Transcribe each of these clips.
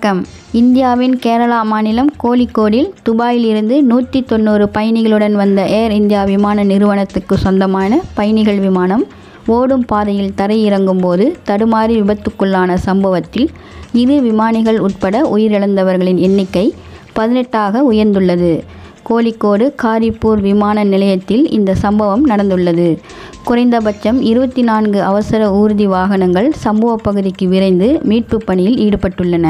வணக்கம் இந்தியாவின் கேரளா மாநிலம் கோழிக்கோடில் துபாயில் இருந்து நூற்றி தொண்ணூறு பயணிகளுடன் வந்த ஏர் இந்தியா விமான நிறுவனத்துக்கு சொந்தமான பயணிகள் விமானம் ஓடும் பாதையில் தரையிறங்கும் போது தடுமாறி விபத்துக்குள்ளான சம்பவத்தில் இரு விமானிகள் உட்பட உயிரிழந்தவர்களின் எண்ணிக்கை பதினெட்டாக உயர்ந்துள்ளது கோழிக்கோடு காரிப்பூர் விமான நிலையத்தில் இந்த சம்பவம் நடந்துள்ளது குறைந்தபட்சம் இருபத்தி நான்கு அவசர ஊர்தி வாகனங்கள் சம்பவ பகுதிக்கு விரைந்து மீட்பு பணியில் ஈடுபட்டுள்ளன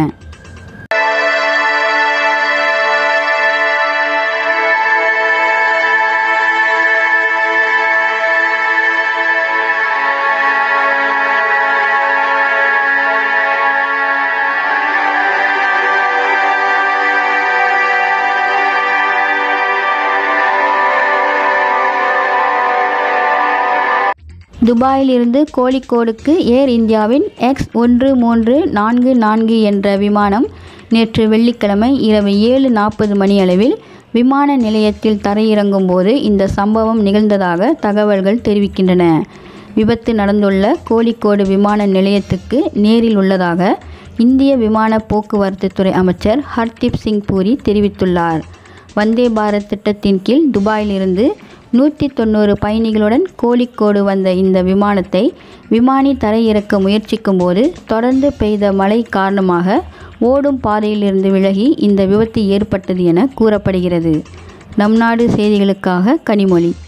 துபாயிலிருந்து கோழிக்கோடுக்கு ஏர் இந்தியாவின் எக்ஸ் ஒன்று மூன்று நான்கு நான்கு என்ற விமானம் நேற்று வெள்ளிக்கிழமை இரவு ஏழு நாற்பது மணியளவில் விமான நிலையத்தில் தரையிறங்கும் போது இந்த சம்பவம் நிகழ்ந்ததாக தகவல்கள் தெரிவிக்கின்றன விபத்து நடந்துள்ள கோழிக்கோடு விமான நிலையத்துக்கு நேரில் உள்ளதாக இந்திய விமான போக்குவரத்து துறை அமைச்சர் ஹர்தீப் சிங் பூரி தெரிவித்துள்ளார் வந்தே பாரத் திட்டத்தின் கீழ் துபாயிலிருந்து நூற்றி தொண்ணூறு பயணிகளுடன் கோழிக்கோடு வந்த இந்த விமானத்தை விமானி தரையிறக்க முயற்சிக்கும் போது தொடர்ந்து பெய்த மழை காரணமாக ஓடும் பாதையிலிருந்து விலகி இந்த விபத்து ஏற்பட்டது என கூறப்படுகிறது நம் நாடு செய்திகளுக்காக கனிமொழி